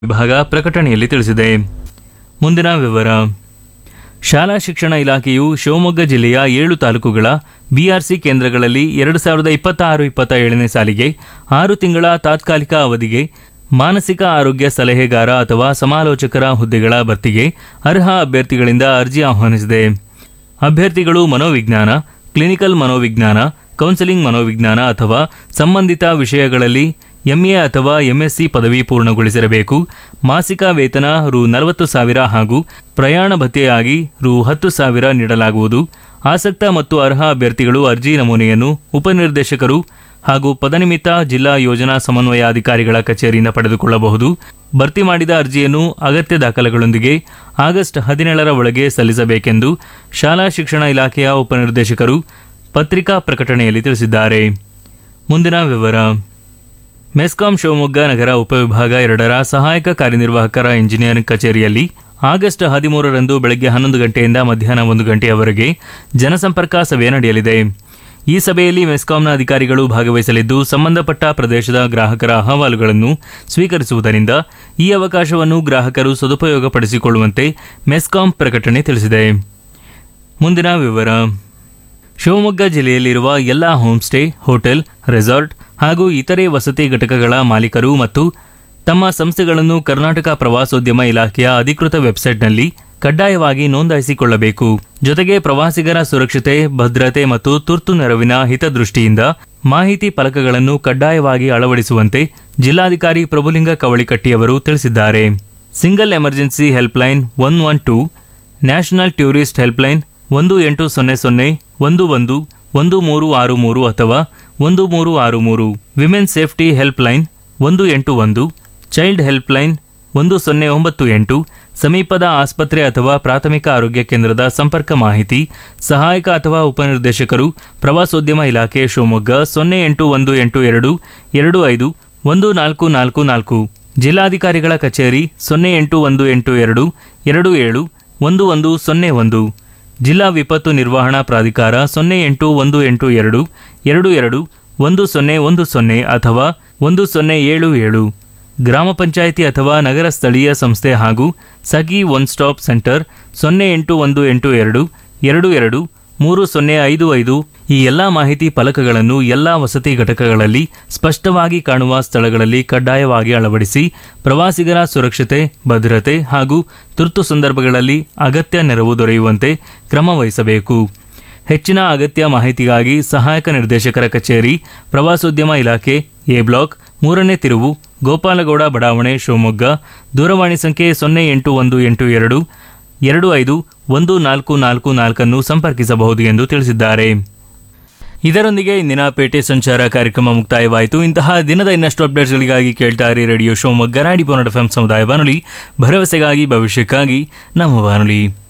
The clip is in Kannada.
ವಿಭಾಗ ಪ್ರಕಟಣೆಯಲ್ಲಿ ತಿಳಿಸಿದೆ ಮುಂದಿನ ವಿವರ ಶಾಲಾ ಶಿಕ್ಷಣ ಇಲಾಖೆಯು ಶಿವಮೊಗ್ಗ ಜಿಲ್ಲೆಯ ಏಳು ತಾಲೂಕುಗಳ ಬಿಆರ್ಸಿ ಕೇಂದ್ರಗಳಲ್ಲಿ ಎರಡು ಸಾವಿರದ ಇಪ್ಪತ್ತಾರು ಇಪ್ಪತ್ತ ಏಳನೇ ಸಾಲಿಗೆ ಆರು ತಿಂಗಳ ತಾತ್ಕಾಲಿಕ ಅವಧಿಗೆ ಮಾನಸಿಕ ಆರೋಗ್ಯ ಸಲಹೆಗಾರ ಅಥವಾ ಸಮಾಲೋಚಕರ ಹುದ್ದೆಗಳ ಭರ್ತಿಗೆ ಅರ್ಹ ಅಭ್ಯರ್ಥಿಗಳಿಂದ ಅರ್ಜಿ ಆಹ್ವಾನಿಸಿದೆ ಅಭ್ಯರ್ಥಿಗಳು ಮನೋವಿಜ್ಞಾನ ಕ್ಲಿನಿಕಲ್ ಮನೋವಿಜ್ಞಾನ ಕೌನ್ಸೆಲಿಂಗ್ ಮನೋವಿಜ್ಞಾನ ಅಥವಾ ಸಂಬಂಧಿತ ವಿಷಯಗಳಲ್ಲಿ ಎಂಎ ಅಥವಾ ಎಂಎಸ್ಸಿ ಪದವಿ ಪೂರ್ಣಗೊಳಿಸಿರಬೇಕು ಮಾಸಿಕ ವೇತನ ರು ನಲವತ್ತು ಸಾವಿರ ಹಾಗೂ ಪ್ರಯಾಣ ಭತ್ಯೆಯಾಗಿ ರು ಹತ್ತು ಸಾವಿರ ನೀಡಲಾಗುವುದು ಆಸಕ್ತ ಮತ್ತು ಅರ್ಹ ಅಭ್ಯರ್ಥಿಗಳು ಅರ್ಜಿ ನಮೂನೆಯನ್ನು ಉಪನಿರ್ದೇಶಕರು ಹಾಗೂ ಪದನಿಮಿತ್ತ ಜಿಲ್ಲಾ ಯೋಜನಾ ಸಮನ್ವಯಾಧಿಕಾರಿಗಳ ಕಚೇರಿಯಿಂದ ಪಡೆದುಕೊಳ್ಳಬಹುದು ಭರ್ತಿ ಮಾಡಿದ ಅರ್ಜಿಯನ್ನು ಅಗತ್ಯ ದಾಖಲೆಗಳೊಂದಿಗೆ ಆಗಸ್ಟ್ ಹದಿನೇಳರ ಒಳಗೆ ಸಲ್ಲಿಸಬೇಕೆಂದು ಶಾಲಾ ಶಿಕ್ಷಣ ಇಲಾಖೆಯ ಉಪನಿರ್ದೇಶಕರು ಪತ್ರಿಕಾ ಪ್ರಕಟಣೆಯಲ್ಲಿ ತಿಳಿಸಿದ್ದಾರೆ ಮುಂದಿನ ವಿವರ ಮೆಸ್ಕಾಂ ಶಿವಮೊಗ್ಗ ನಗರ ಉಪವಿಭಾಗ ಎರಡರ ಸಹಾಯಕ ಕಾರ್ಯನಿರ್ವಾಹಕರ ಇಂಜಿನಿಯರಿಂಗ್ ಕಚೇರಿಯಲ್ಲಿ ಆಗಸ್ಟ್ ಹದಿಮೂರರಂದು ಬೆಳಗ್ಗೆ ಹನ್ನೊಂದು ಗಂಟೆಯಿಂದ ಮಧ್ಯಾಹ್ನ ಒಂದು ಗಂಟೆಯವರೆಗೆ ಜನಸಂಪರ್ಕ ಸಭೆ ನಡೆಯಲಿದೆ ಈ ಸಭೆಯಲ್ಲಿ ಮೆಸ್ಕಾಂನ ಅಧಿಕಾರಿಗಳು ಭಾಗವಹಿಸಲಿದ್ದು ಸಂಬಂಧಪಟ್ಟ ಪ್ರದೇಶದ ಗ್ರಾಹಕರ ಅಹವಾಲುಗಳನ್ನು ಸ್ವೀಕರಿಸುವುದರಿಂದ ಈ ಅವಕಾಶವನ್ನು ಗ್ರಾಹಕರು ಸದುಪಯೋಗಪಡಿಸಿಕೊಳ್ಳುವಂತೆ ಮೆಸ್ಕಾಂ ಪ್ರಕಟಣೆ ತಿಳಿಸಿದೆ ಮುಂದಿನ ವಿವರ ಶಿವಮೊಗ್ಗ ಜಿಲ್ಲೆಯಲ್ಲಿರುವ ಎಲ್ಲ ಹೋಮ್ಸ್ಟೇ ಹೋಟೆಲ್ ರೆಸಾರ್ಟ್ ಹಾಗೂ ಇತರೆ ವಸತಿ ಘಟಕಗಳ ಮಾಲೀಕರು ಮತ್ತು ತಮ್ಮ ಸಂಸ್ಥೆಗಳನ್ನು ಕರ್ನಾಟಕ ಪ್ರವಾಸೋದ್ಯಮ ಇಲಾಖೆಯ ಅಧಿಕೃತ ವೆಬ್ಸೈಟ್ನಲ್ಲಿ ಕಡ್ಡಾಯವಾಗಿ ನೋಂದಾಯಿಸಿಕೊಳ್ಳಬೇಕು ಜೊತೆಗೆ ಪ್ರವಾಸಿಗರ ಸುರಕ್ಷತೆ ಭದ್ರತೆ ಮತ್ತು ತುರ್ತು ನೆರವಿನ ಹಿತದೃಷ್ಟಿಯಿಂದ ಮಾಹಿತಿ ಫಲಕಗಳನ್ನು ಕಡ್ಡಾಯವಾಗಿ ಅಳವಡಿಸುವಂತೆ ಜಿಲ್ಲಾಧಿಕಾರಿ ಪ್ರಭುಲಿಂಗ ಕವಳಿಕಟ್ಟಿಯವರು ತಿಳಿಸಿದ್ದಾರೆ single emergency helpline one one two national tourist helpline ಒಂದು ಎಂಟು ಸೊನ್ನೆ ಸೊನ್ನೆ ಒಂದು ಒಂದು ಒಂದು ಮೂರು ಆರು ಮೂರು ಅಥವಾ ಒಂದು ಮೂರು ಆರು ಮೂರು ವಿಮೆನ್ ಸೇಫ್ಟಿ ಹೆಲ್ಪ್ ಲೈನ್ ಒಂದು ಎಂಟು ಒಂದು ಚೈಲ್ಡ್ ಹೆಲ್ಪ್ ಲೈನ್ ಒಂದು ಸೊನ್ನೆ ಒಂಬತ್ತು ಎಂಟು ಸಮೀಪದ ಆಸ್ಪತ್ರೆ ಅಥವಾ ಪ್ರಾಥಮಿಕ ಆರೋಗ್ಯ ಕೇಂದ್ರದ ಸಂಪರ್ಕ ಮಾಹಿತಿ ಸಹಾಯಕ ಅಥವಾ ಉಪನಿರ್ದೇಶಕರು ಪ್ರವಾಸೋದ್ಯಮ ಇಲಾಖೆ ಶಿವಮೊಗ್ಗ ಸೊನ್ನೆ ಎಂಟು ಒಂದು ಎಂಟು ಎರಡು ಎರಡು ಐದು ಒಂದು ನಾಲ್ಕು ನಾಲ್ಕು ನಾಲ್ಕು ಜಿಲ್ಲಾಧಿಕಾರಿಗಳ ಕಚೇರಿ ಸೊನ್ನೆ ಎಂಟು ಒಂದು ಎಂಟು ಎರಡು ಎರಡು ಏಳು ಒಂದು ಒಂದು ಸೊನ್ನೆ ಒಂದು ಜಿಲ್ಲಾ ವಿಪತ್ತು ನಿರ್ವಹಣಾ ಪ್ರಾಧಿಕಾರ ಸೊನ್ನೆ ಎಂಟು ಒಂದು ಎಂಟು ಎರಡು ಎರಡು ಎರಡು ಒಂದು ಸೊನ್ನೆ ಒಂದು ಸೊನ್ನೆ ಅಥವಾ ಒಂದು ಸೊನ್ನೆ ಏಳು ಏಳು ಗ್ರಾಮ ಪಂಚಾಯಿತಿ ಅಥವಾ ನಗರ ಸ್ಥಳೀಯ ಸಂಸ್ಥೆ ಹಾಗೂ ಸಖಿ ಒನ್ ಸ್ಟಾಪ್ ಸೆಂಟರ್ ಸೊನ್ನೆ ಎಂಟು ಒಂದು ಎಂಟು ಎರಡು ಎರಡು ಎರಡು ಮೂರು ಸೊನ್ನೆ ಐದು ಐದು ಈ ಎಲ್ಲ ಮಾಹಿತಿ ಫಲಕಗಳನ್ನು ಎಲ್ಲ ವಸತಿ ಘಟಕಗಳಲ್ಲಿ ಸ್ಪಷ್ಟವಾಗಿ ಕಾಣುವ ಸ್ಥಳಗಳಲ್ಲಿ ಕಡ್ಡಾಯವಾಗಿ ಅಳವಡಿಸಿ ಪ್ರವಾಸಿಗರ ಸುರಕ್ಷತೆ ಭದ್ರತೆ ಹಾಗೂ ತುರ್ತು ಸಂದರ್ಭಗಳಲ್ಲಿ ಅಗತ್ಯ ನೆರವು ದೊರೆಯುವಂತೆ ಕ್ರಮ ವಹಿಸಬೇಕು ಹೆಚ್ಚಿನ ಅಗತ್ಯ ಮಾಹಿತಿಗಾಗಿ ಸಹಾಯಕ ನಿರ್ದೇಶಕರ ಕಚೇರಿ ಪ್ರವಾಸೋದ್ಯಮ ಇಲಾಖೆ ಎ ಬ್ಲಾಕ್ ಮೂರನೇ ತಿರುವು ಗೋಪಾಲಗೌಡ ಬಡಾವಣೆ ಶಿವಮೊಗ್ಗ ದೂರವಾಣಿ ಸಂಖ್ಯೆ ಸೊನ್ನೆ ಎಂಟು ಒಂದು ಎಂಟು ಎರಡು ಎರಡು ಐದು ಒಂದು ನಾಲ್ಕು ನಾಲ್ಕು ನಾಲ್ಕನ್ನು ಸಂಪರ್ಕಿಸಬಹುದು ಎಂದು ತಿಳಿಸಿದ್ದಾರೆ ಇದರೊಂದಿಗೆ ಇಂದಿನ ಪೇಟೆ ಸಂಚಾರ ಕಾರ್ಯಕ್ರಮ ಮುಕ್ತಾಯವಾಯಿತು ಇಂತಹ ದಿನದ ಇನ್ನಷ್ಟು ಅಪ್ಡೇಟ್ಸ್ಗಳಿಗಾಗಿ ಕೇಳ್ತಾ ಇರಿ ರೇಡಿಯೋ ಶಿವಮೊಗ್ಗ ನಾಡಿ ಪೊನ್ನಡ ಎಫ್ ಸಮುದಾಯ ಬಾನುಲಿ ಭರವಸೆಗಾಗಿ ಭವಿಷ್ಯಕ್ಕಾಗಿ ನಮ್ಮ ಬಾನುಲಿ